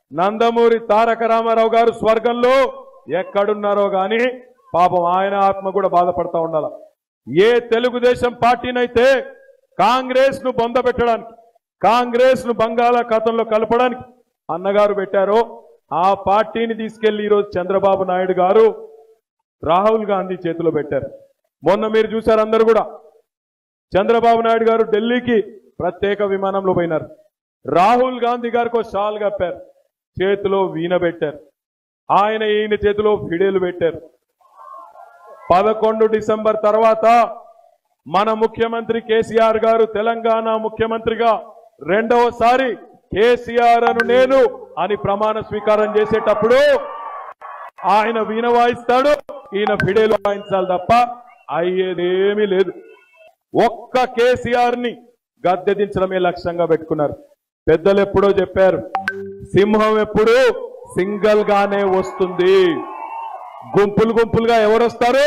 నందమూరి తారక రామారావు గారు స్వర్గంలో ఎక్కడున్నారో గాని పాపం ఆయన ఆత్మ కూడా బాధపడతా ఉండాల ఏ తెలుగుదేశం పార్టీనైతే కాంగ్రెస్ ను బొందబెట్టడానికి కాంగ్రెస్ ను బంగాళాఖాతంలో కలపడానికి అన్నగారు పెట్టారో ఆ పార్టీని తీసుకెళ్లి ఈరోజు చంద్రబాబు నాయుడు గారు రాహుల్ గాంధీ చేతిలో పెట్టారు మొన్న మీరు చూశారు అందరు కూడా చంద్రబాబు నాయుడు గారు ఢిల్లీకి ప్రత్యేక విమానంలో పోయినారు రాహుల్ గాంధీ గారికి ఒక షాల్ కప్పారు చేతిలో వీణ పెట్టారు ఆయన ఈయన చేతిలో ఫిడేలు పెట్టారు పదకొండు డిసెంబర్ తర్వాత మన ముఖ్యమంత్రి కేసీఆర్ గారు తెలంగాణ ముఖ్యమంత్రిగా రెండవసారి కేసీఆర్ అను నేను అని ప్రమాణ స్వీకారం చేసేటప్పుడు ఆయన వీణ వాయిస్తాడు ఈయన ఫిడేలు వాయించాలి తప్ప అయ్యేదేమీ లేదు ఒక్క కేసీఆర్ ని గద్దెదించడమే లక్ష్యంగా పెట్టుకున్నారు పెద్దలు ఎప్పుడో చెప్పారు సింహం ఎప్పుడు సింగల్ గానే వస్తుంది గుంపులు గుంపులుగా ఎవరు వస్తారు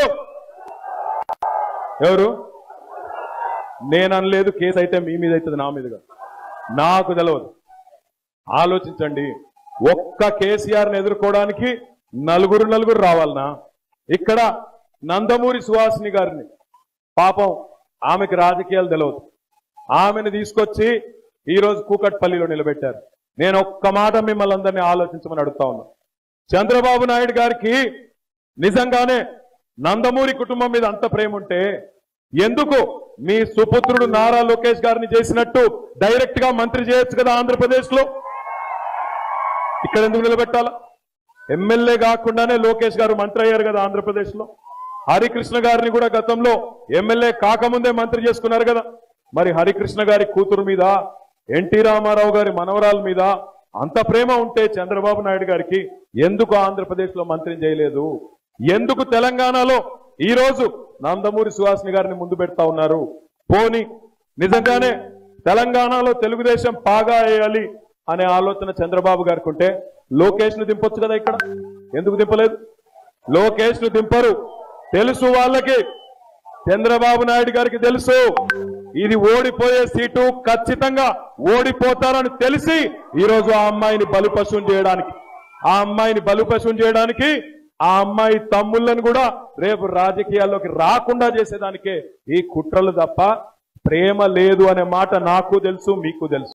ఎవరు నేను అనలేదు కేసు అయితే మీ మీద అవుతుంది నా మీదుగా నాకు తెలియదు ఆలోచించండి ఒక్క కేసీఆర్ని ఎదుర్కోవడానికి నలుగురు నలుగురు రావాలనా ఇక్కడ నందమూరి సుహాసిని గారిని పాపం ఆమెకి రాజకీయాలు తెలియదు ఆమెను తీసుకొచ్చి ఈరోజు కూకట్పల్లిలో నిలబెట్టారు నేను ఒక్క మాట మిమ్మల్ని అందరినీ ఆలోచించమని అడుగుతా ఉన్నా చంద్రబాబు నాయుడు గారికి నిజంగానే నందమూరి కుటుంబం మీద అంత ప్రేమ ఉంటే ఎందుకు మీ సుపుత్రుడు నారా లోకేష్ గారిని చేసినట్టు డైరెక్ట్ గా మంత్రి చేయొచ్చు కదా ఆంధ్రప్రదేశ్ లో ఇక్కడ ఎందుకు నిలబెట్టాలా ఎమ్మెల్యే కాకుండానే లోకేష్ గారు మంత్రి అయ్యారు కదా ఆంధ్రప్రదేశ్ లో హరికృష్ణ గారిని కూడా గతంలో ఎమ్మెల్యే కాకముందే మంత్రి చేసుకున్నారు కదా మరి హరికృష్ణ గారి కూతురు మీద ఎన్టీ రామారావు గారి మనవరాల మీద అంత ప్రేమ ఉంటే చంద్రబాబు నాయుడు గారికి ఎందుకు ఆంధ్రప్రదేశ్ లో మంత్రిని చేయలేదు ఎందుకు తెలంగాణలో ఈ రోజు నందమూరి సుహాసిని గారిని ముందు పెడతా ఉన్నారు పోని నిజంగానే తెలంగాణలో తెలుగుదేశం పాగా వేయాలి అనే ఆలోచన చంద్రబాబు గారికి ఉంటే లోకేష్ ను దింపొచ్చు కదా ఇక్కడ ఎందుకు దింపలేదు లోకేష్ ను దింపరు తెలుసు వాళ్ళకి చంద్రబాబు నాయుడు గారికి తెలుసు ఇది ఓడిపోయే సీటు ఖచ్చితంగా ఓడిపోతారని తెలిసి ఈ రోజు ఆ అమ్మాయిని బలిపశువుని చేయడానికి ఆ అమ్మాయిని బలిపశువుని చేయడానికి ఆ అమ్మాయి తమ్ముళ్ళను కూడా రేపు రాజకీయాల్లోకి రాకుండా చేసేదానికే ఈ కుట్రలు తప్ప ప్రేమ లేదు అనే మాట నాకు తెలుసు మీకు తెలుసు